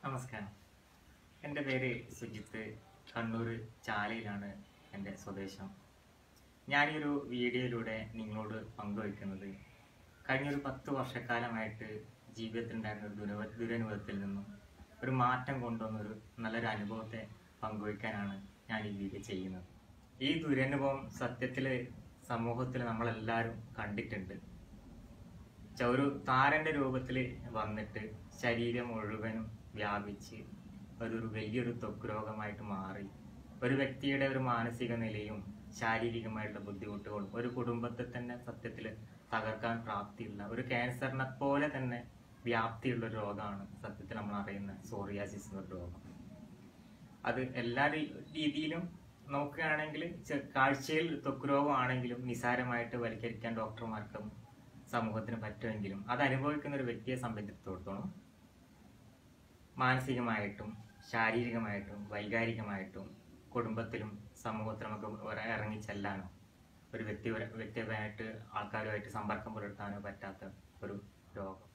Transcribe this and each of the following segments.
നമസ്കാരം എൻ്റെ പേര് സുജിത്ത് കണ്ണൂർ ചാലയിലാണ് എൻ്റെ സ്വദേശം ഞാനീയൊരു വീഡിയോയിലൂടെ നിങ്ങളോട് പങ്കുവയ്ക്കുന്നത് കഴിഞ്ഞൊരു പത്ത് വർഷക്കാലമായിട്ട് ജീവിതത്തിലുണ്ടായിരുന്ന ഒരു ദുരവ ദുരനുഭവത്തിൽ നിന്നും ഒരു മാറ്റം കൊണ്ടുവന്നൊരു നല്ലൊരു അനുഭവത്തെ പങ്കുവയ്ക്കാനാണ് ഞാൻ ഈ വീഡിയോ ചെയ്യുന്നത് ഈ ദുരനുഭവം സത്യത്തിൽ സമൂഹത്തിൽ നമ്മളെല്ലാവരും കണ്ടിട്ടുണ്ട് ച- ഒരു താരന്റെ രൂപത്തിൽ വന്നിട്ട് ശരീരം മുഴുവനും വ്യാപിച്ച് അതൊരു വലിയൊരു ത്വക്ക് രോഗമായിട്ട് മാറി ഒരു വ്യക്തിയുടെ ഒരു മാനസിക നിലയും ശാരീരികമായിട്ടുള്ള ബുദ്ധിമുട്ടുകളും ഒരു കുടുംബത്തെ തന്നെ സത്യത്തിൽ തകർക്കാൻ പ്രാപ്തിയുള്ള ഒരു ക്യാൻസറിനെ പോലെ തന്നെ വ്യാപ്തിയുള്ള ഒരു രോഗമാണ് സത്യത്തിൽ നമ്മൾ അറിയുന്ന സോറിയാസിസ് എന്ന രോഗം അത് എല്ലാ രീ- രീതിയിലും നോക്കുകയാണെങ്കിൽ ചെ- കാഴ്ചയിൽ ത്വക്ക് രോഗമാണെങ്കിലും നിസാരമായിട്ട് വൽക്കരിക്കാൻ ഡോക്ടർമാർക്കും സമൂഹത്തിന് പറ്റുമെങ്കിലും അത് അനുഭവിക്കുന്ന ഒരു വ്യക്തിയെ സംബന്ധിച്ചിടത്തോളം മാനസികമായിട്ടും ശാരീരികമായിട്ടും വൈകാരികമായിട്ടും കുടുംബത്തിലും സമൂഹത്തിലും ഒക്കെ ഒരു ഇറങ്ങി ചെല്ലാനോ ഒരു വ്യക്തി വ്യക്തിപരമായിട്ട് ആൾക്കാരുമായിട്ട് സമ്പർക്കം പുലർത്താനോ പറ്റാത്ത ഒരു രോഗം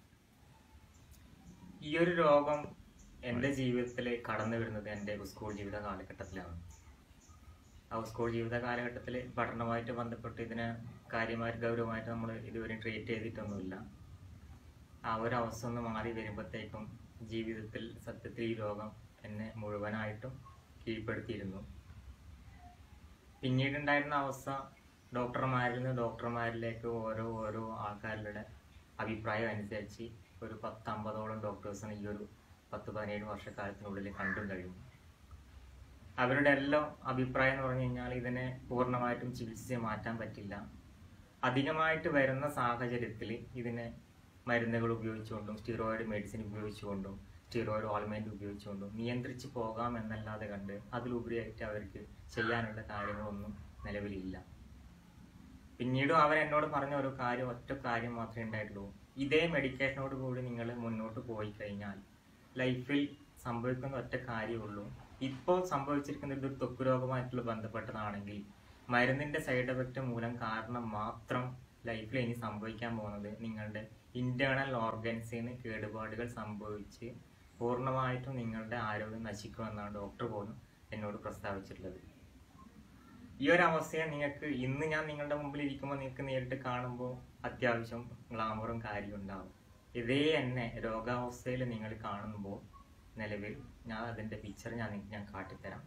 ഈ ഒരു രോഗം എൻ്റെ ജീവിതത്തിൽ കടന്നു വരുന്നത് എൻ്റെ സ്കൂൾ ജീവിത കാലഘട്ടത്തിലാണ് ആ സ്കൂൾ ജീവിത കാലഘട്ടത്തിൽ പഠനവുമായിട്ട് ബന്ധപ്പെട്ട് ഇതിനെ കാര്യമായിട്ട് ഗൗരവമായിട്ട് നമ്മൾ ഇതുവരെ ട്രീറ്റ് ചെയ്തിട്ടൊന്നുമില്ല ആ ഒരു അവസ്ഥ ഒന്ന് മാറി വരുമ്പോഴത്തേക്കും ജീവിതത്തിൽ സത്യത്തിൽ ഈ രോഗം എന്നെ മുഴുവനായിട്ടും കീഴ്പ്പെടുത്തിയിരുന്നു പിന്നീടുണ്ടായിരുന്ന അവസ്ഥ ഡോക്ടർമാരിൽ നിന്ന് ഡോക്ടർമാരിലേക്ക് ഓരോ ഓരോ ആൾക്കാരുടെ അഭിപ്രായം അനുസരിച്ച് ഒരു പത്തമ്പതോളം ഡോക്ടേഴ്സിന് ഈ ഒരു പത്ത് പതിനേഴ് വർഷക്കാലത്തിനുള്ളിൽ കണ്ടും കഴിഞ്ഞു അവരുടെ എല്ലാം അഭിപ്രായം എന്ന് പറഞ്ഞു കഴിഞ്ഞാൽ ഇതിനെ പൂർണ്ണമായിട്ടും ചികിത്സിച്ച് മാറ്റാൻ പറ്റില്ല അധികമായിട്ട് വരുന്ന സാഹചര്യത്തിൽ ഇതിനെ മരുന്നുകൾ ഉപയോഗിച്ചുകൊണ്ടും സ്റ്റിറോയിഡ് മെഡിസിൻ ഉപയോഗിച്ചുകൊണ്ടും സ്റ്റിറോയിഡ് ഓൾമെന്റ് ഉപയോഗിച്ചുകൊണ്ടും നിയന്ത്രിച്ച് പോകാം എന്നല്ലാതെ കണ്ട് അതിലുപരിയായിട്ട് അവർക്ക് ചെയ്യാനുള്ള കാര്യങ്ങളൊന്നും നിലവിലില്ല പിന്നീടും അവൻ എന്നോട് പറഞ്ഞ ഒരു കാര്യം ഒറ്റ കാര്യം മാത്രമേ ഉണ്ടായിട്ടുള്ളൂ ഇതേ മെഡിക്കേഷനോട് കൂടി നിങ്ങൾ മുന്നോട്ട് പോയി കഴിഞ്ഞാൽ ലൈഫിൽ സംഭവിക്കുന്ന ഒറ്റ കാര്യമുള്ളൂ ഇപ്പോൾ സംഭവിച്ചിരിക്കുന്ന ഒരു ത്വക്ക് രോഗമായിട്ടുള്ള ബന്ധപ്പെട്ടതാണെങ്കിൽ മരുന്നിന്റെ സൈഡ് എഫക്റ്റ് മൂലം കാരണം മാത്രം ലൈഫിൽ ഇനി സംഭവിക്കാൻ പോകുന്നത് നിങ്ങളുടെ ഇന്റേണൽ ഓർഗൻസിന് കേടുപാടുകൾ സംഭവിച്ച് പൂർണ്ണമായിട്ടും നിങ്ങളുടെ ആരോഗ്യം നശിക്കുമെന്നാണ് ഡോക്ടർ പോലും എന്നോട് പ്രസ്താവിച്ചിട്ടുള്ളത് ഈ ഒരു അവസ്ഥയെ നിങ്ങൾക്ക് ഇന്ന് ഞാൻ നിങ്ങളുടെ മുമ്പിൽ ഇരിക്കുമ്പോൾ നിങ്ങൾക്ക് നേരിട്ട് കാണുമ്പോൾ അത്യാവശ്യം ഗ്ലാമറും കാര്യം ഉണ്ടാവും ഇതേ എന്നെ രോഗാവസ്ഥയിൽ നിങ്ങൾ കാണുമ്പോൾ നിലവിൽ ഞാൻ അതിന്റെ പിക്ചർ ഞാൻ നിങ്ങ- ഞാൻ കാട്ടിത്തരാം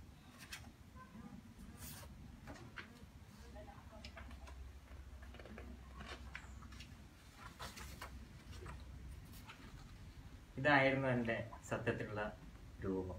ഇതായിരുന്നു എൻ്റെ സത്യത്തിലുള്ള രൂപം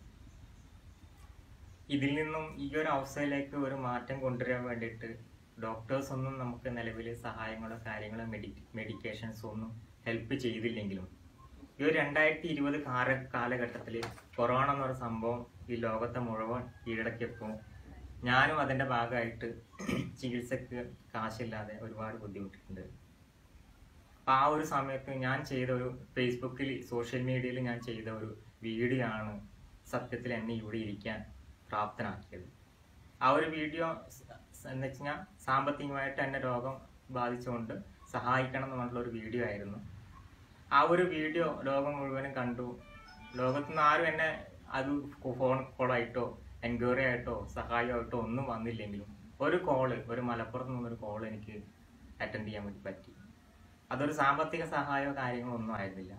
ഇതിൽ നിന്നും ഈ ഒരു അവസ്ഥയിലേക്ക് ഒരു മാറ്റം കൊണ്ടുവരാൻ വേണ്ടിയിട്ട് ഡോക്ടേഴ്സ് ഒന്നും നമുക്ക് നിലവിൽ സഹായങ്ങളോ കാര്യങ്ങളോ മെഡി മെഡിക്കേഷൻസോ ഒന്നും ഹെൽപ്പ് ചെയ്തില്ലെങ്കിലും ഈ ഒരു രണ്ടായിരത്തി ഇരുപത് കാല കാലഘട്ടത്തിൽ കൊറോണ എന്നൊരു സംഭവം ഈ ലോകത്തെ മുഴുവൻ കീഴടക്കിയപ്പോൾ ഞാനും അതിൻ്റെ ഭാഗമായിട്ട് ചികിത്സക്ക് കാശില്ലാതെ ഒരുപാട് ബുദ്ധിമുട്ടിട്ടുണ്ട് അപ്പൊ ആ ഒരു സമയത്ത് ഞാൻ ചെയ്ത ഒരു ഫേസ്ബുക്കിൽ സോഷ്യൽ മീഡിയയിൽ ഞാൻ ചെയ്ത ഒരു വീഡിയോ ആണ് സത്യത്തിൽ എന്നെ ഇവിടെ ഇരിക്കാൻ പ്രാപ്തനാക്കിയത് ആ ഒരു വീഡിയോ എന്ന് വെച്ചാൽ സാമ്പത്തികമായിട്ട് എന്നെ രോഗം ബാധിച്ചുകൊണ്ട് സഹായിക്കണം എന്ന് പറഞ്ഞിട്ടുള്ള ഒരു വീഡിയോ ആയിരുന്നു ആ ഒരു വീഡിയോ ലോകം മുഴുവനും കണ്ടു ലോകത്തു നിന്ന് ആരും എന്നെ അത് ഫോൺ കോളായിട്ടോ എൻക്വയറി ആയിട്ടോ സഹായമായിട്ടോ ഒന്നും വന്നില്ലെങ്കിലും ഒരു കോള് ഒരു മലപ്പുറത്ത് നിന്നൊരു കോൾ എനിക്ക് അറ്റൻഡ് ചെയ്യാൻ വേണ്ടി പറ്റി അതൊരു സാമ്പത്തിക സഹായമോ കാര്യങ്ങളോ ഒന്നും ആയിരുന്നില്ല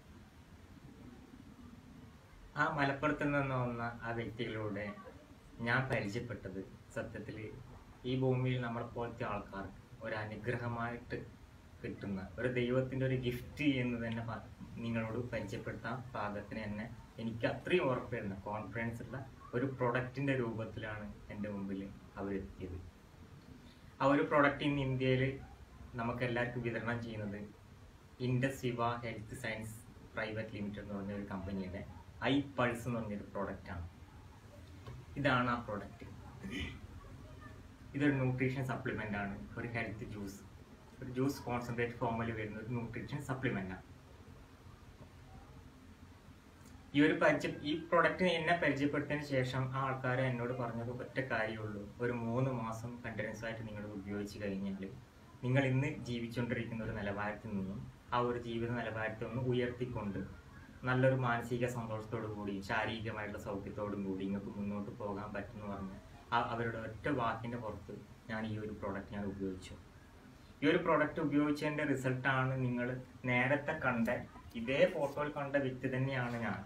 ആ മലപ്പുറത്ത് നിന്ന് വന്ന ആ വ്യക്തികളിലൂടെ ഞാൻ പരിചയപ്പെട്ടത് സത്യത്തിൽ ഈ ഭൂമിയിൽ നമ്മളെ പോലത്തെ ആൾക്കാർക്ക് ഒരു അനുഗ്രഹമായിട്ട് കിട്ടുന്ന ഒരു ദൈവത്തിന്റെ ഒരു ഗിഫ്റ്റ് എന്ന് തന്നെ പ- നിങ്ങളോട് പരിചയപ്പെടുത്താൻ പാകത്തിന് തന്നെ എനിക്ക് അത്രയും ഉറപ്പായിരുന്ന കോൺഫിഡൻസ് ഉള്ള ഒരു പ്രൊഡക്റ്റിന്റെ രൂപത്തിലാണ് എൻ്റെ മുമ്പിൽ അവരെത്തിയത് ആ ഒരു പ്രൊഡക്റ്റ് ഇന്ന് ഇന്ത്യയിൽ നമുക്ക് എല്ലാവർക്കും വിതരണം ചെയ്യുന്നത് Indus Shiva Health Science Private Limited എന്ന് പറഞ്ഞ ഒരു കമ്പനിയുടെ ഐ പൾസ് എന്ന് പറഞ്ഞൊരു പ്രോഡക്റ്റ് ആണ് ഇതാണ് ആ പ്രോഡക്റ്റ് ഇതൊരു ന്യൂട്രീഷൻ സപ്ലിമെന്റ് ആണ് ഒരു ഹെൽത്ത് ജ്യൂസ് ഒരു ജ്യൂസ് കോൺസെൻട്രേറ്റ് ഫോമിൽ വരുന്ന ഒരു ന്യൂട്രീഷൻ സപ്ലിമെന്റ് ആണ് ഈ ഒരു പരിചയ ഈ പ്രൊഡക്റ്റ് എന്നെ പരിചയപ്പെടുത്തിയതിന് ശേഷം ആ ആൾക്കാരെ എന്നോട് പറഞ്ഞത് ഒറ്റ കാര്യമുള്ളൂ ഒരു മൂന്ന് മാസം കണ്ടിന്യൂസ് ആയിട്ട് നിങ്ങൾ ഉപയോഗിച്ച് കഴിഞ്ഞാൽ നിങ്ങൾ ഇന്ന് ജീവിച്ചുകൊണ്ടിരിക്കുന്ന ഒരു നിലവാരത്തിൽ നിന്നും ആ ഒരു ജീവിത നിലവാരത്തെ ഒന്ന് ഉയർത്തിക്കൊണ്ട് നല്ലൊരു മാനസിക സന്തോഷത്തോടു കൂടി ശാരീരികമായിട്ടുള്ള സൗഖ്യത്തോടും കൂടി നിങ്ങൾക്ക് മുന്നോട്ട് പോകാൻ പറ്റുമെന്ന് പറഞ്ഞ് ആ അവരുടെ ഒറ്റ വാക്കിന്റെ പുറത്ത് ഞാൻ ഈ ഒരു പ്രോഡക്റ്റ് ഞാൻ ഉപയോഗിച്ചു ഈ ഒരു പ്രോഡക്റ്റ് ഉപയോഗിച്ചതിന്റെ റിസൾട്ടാണ് നിങ്ങൾ നേരത്തെ കണ്ട ഇതേ ഫോട്ടോയിൽ കണ്ട വ്യക്തി തന്നെയാണ് ഞാൻ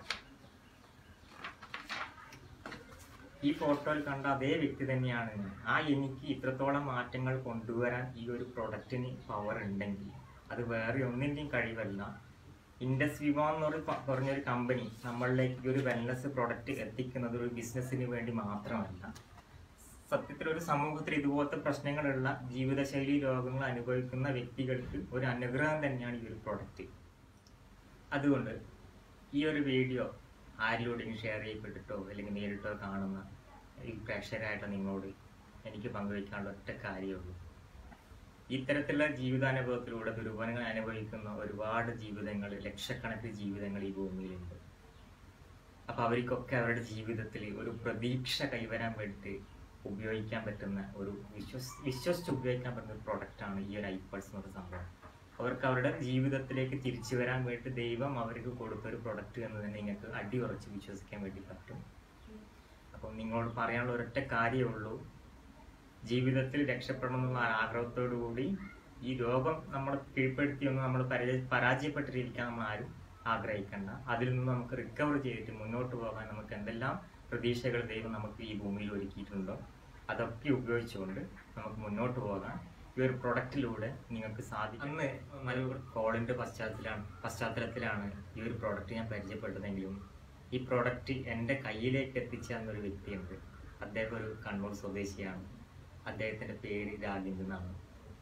ഈ ഫോട്ടോയിൽ കണ്ട അതേ വ്യക്തി തന്നെയാണ് ഞാൻ ആ എനിക്ക് ഇത്രത്തോളം മാറ്റങ്ങൾ കൊണ്ടുവരാൻ ഈ ഒരു പ്രൊഡക്റ്റിന് പവർ ഉണ്ടെങ്കിൽ അത് വേറെ ഒന്നിൻ്റെയും കഴിവല്ല ഇൻഡസ് വിവ എന്നൊരു പ- പറഞ്ഞൊരു കമ്പനി നമ്മളിലേക്ക് ഈ ഒരു വെൽനസ് പ്രൊഡക്റ്റ് എത്തിക്കുന്നത് ഒരു ബിസിനസ്സിന് വേണ്ടി മാത്രമല്ല സത്യത്തിൽ ഒരു സമൂഹത്തിൽ ഇതുപോലത്തെ പ്രശ്നങ്ങളുള്ള ജീവിതശൈലി രോഗങ്ങൾ അനുഭവിക്കുന്ന വ്യക്തികൾക്ക് ഒരു അനുഗ്രഹം തന്നെയാണ് ഈ ഒരു പ്രൊഡക്റ്റ് അതുകൊണ്ട് ഈ ഒരു വീഡിയോ ആരിലൂടെയും ഷെയർ ചെയ്യപ്പെട്ടിട്ടോ അല്ലെങ്കിൽ നേരിട്ടോ കാണുന്ന ഈ പ്രേക്ഷകരായിട്ട് നിങ്ങളോട് എനിക്ക് പങ്കുവയ്ക്കാനുള്ള ഒറ്റ കാര്യമുള്ളൂ ഇത്തരത്തിലുള്ള ജീവിതാനുഭവത്തിലൂടെ ദുർബലങ്ങൾ അനുഭവിക്കുന്ന ഒരുപാട് ജീവിതങ്ങൾ ലക്ഷക്കണക്കിന് ജീവിതങ്ങൾ ഈ ഭൂമിയിലുണ്ട് അപ്പൊ അവർക്കൊക്കെ അവരുടെ ജീവിതത്തിൽ ഒരു പ്രതീക്ഷ കൈവരാൻ വേണ്ടി ഉപയോഗിക്കാൻ പറ്റുന്ന ഒരു വിശ്വസ് വിശ്വസിച്ച് ഉപയോഗിക്കാൻ പറ്റുന്ന ഒരു പ്രൊഡക്റ്റാണ് ഈ ഒരു ഐപ്പൾസ് എന്നൊരു സംഭവം അവർക്ക് അവരുടെ ജീവിതത്തിലേക്ക് തിരിച്ചു വരാൻ വേണ്ടി ദൈവം അവർക്ക് കൊടുത്ത ഒരു പ്രൊഡക്റ്റ് എന്ന് തന്നെ നിങ്ങൾക്ക് അടിയുറച്ച് വിശ്വസിക്കാൻ വേണ്ടി പറ്റും അപ്പം നിങ്ങളോട് പറയാനുള്ള ഒരൊറ്റ കാര്യമേ ഉള്ളൂ ജീവിതത്തിൽ രക്ഷപ്പെടണം എന്നുള്ള ആഗ്രഹത്തോടു കൂടി ഈ രോഗം നമ്മളെ കീഴ്പ്പെടുത്തിയൊന്നും നമ്മൾ പരാജയ പരാജയപ്പെട്ടിരിക്കാൻ നമ്മൾ ആരും ആഗ്രഹിക്കണ്ട അതിൽ നിന്ന് നമുക്ക് റിക്കവർ ചെയ്തിട്ട് മുന്നോട്ട് പോകാൻ നമുക്ക് എന്തെല്ലാം പ്രതീക്ഷകൾ ദൈവം നമുക്ക് ഈ ഭൂമിയിൽ ഒരുക്കിയിട്ടുണ്ടോ അതൊക്കെ ഉപയോഗിച്ചുകൊണ്ട് നമുക്ക് മുന്നോട്ട് പോകാൻ ഈ ഒരു പ്രൊഡക്റ്റിലൂടെ നിങ്ങൾക്ക് സാധിക്കും അന്ന് ഒരു കോളിന്റെ പശ്ചാത്തലത്തിലാണ് പശ്ചാത്തലത്തിലാണ് ഈ ഒരു പ്രോഡക്റ്റ് ഞാൻ പരിചയപ്പെട്ടതെങ്കിലും ഈ പ്രോഡക്റ്റ് എൻ്റെ കയ്യിലേക്ക് എത്തിച്ച എന്നൊരു വ്യക്തിയുണ്ട് അദ്ദേഹം ഒരു കണ്ണൂർ സ്വദേശിയാണ് അദ്ദേഹത്തിന്റെ പേര് രാജേന്ദ്രൻ എന്നാണ്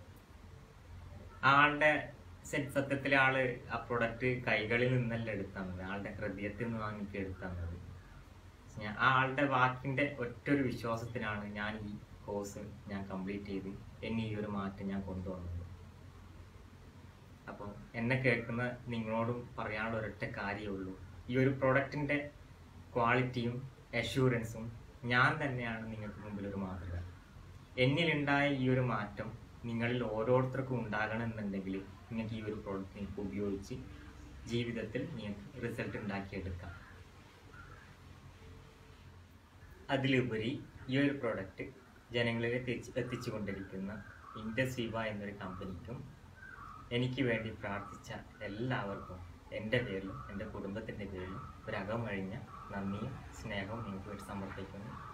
ആളുടെ സെ- സത്യത്തിലെ ആള് ആ പ്രൊഡക്റ്റ് കൈകളിൽ നിന്നല്ല എടുത്തന്നത് ആളുടെ ഹൃദയത്തിൽ നിന്ന് വാങ്ങിയിട്ട് എടുത്തത് ഞാൻ ആ ആളുടെ വാക്കിന്റെ ഒറ്റൊരു വിശ്വാസത്തിനാണ് ഞാൻ ഈ കോഴ്സ് ഞാൻ കംപ്ലീറ്റ് ചെയ്ത് എന്നെ ഈ ഒരു മാറ്റം ഞാൻ കൊണ്ടുവന്നത് അപ്പോൾ എന്നെ കേൾക്കുന്ന നിങ്ങളോടും പറയാനുള്ള ഒരൊറ്റ കാര്യമേ ഉള്ളൂ ഈ ഒരു പ്രൊഡക്റ്റിന്റെ ക്വാളിറ്റിയും അഷൂറൻസും ഞാൻ തന്നെയാണ് നിങ്ങൾക്ക് മുമ്പിൽ ഒരു മാതൃക എന്നിലുണ്ടായ ഈ ഒരു മാറ്റം നിങ്ങളിൽ ഓരോരുത്തർക്കും ഉണ്ടാകണമെന്നുണ്ടെങ്കിൽ നിങ്ങൾക്ക് ഈ ഒരു പ്രോഡക്റ്റ് നിങ്ങൾക്ക് ഉപയോഗിച്ച് ജീവിതത്തിൽ നിങ്ങൾക്ക് റിസൾട്ട് ഉണ്ടാക്കിയെടുക്കാം അതിലുപരി ഈ ഒരു പ്രോഡക്റ്റ് ജനങ്ങളിലേക്ക് എത്തിച്ച് എത്തിച്ചുകൊണ്ടിരിക്കുന്ന ഇൻഡസ്വിവ എന്നൊരു കമ്പനിക്കും എനിക്ക് വേണ്ടി പ്രാർത്ഥിച്ച എല്ലാവർക്കും എൻ്റെ പേരിലും എൻ്റെ കുടുംബത്തിൻ്റെ പേരിലും ഒരു അകമഴിഞ്ഞ നന്ദിയും സ്നേഹവും നിങ്ങൾക്ക് വേണ്ടി സമർപ്പിക്കുന്നു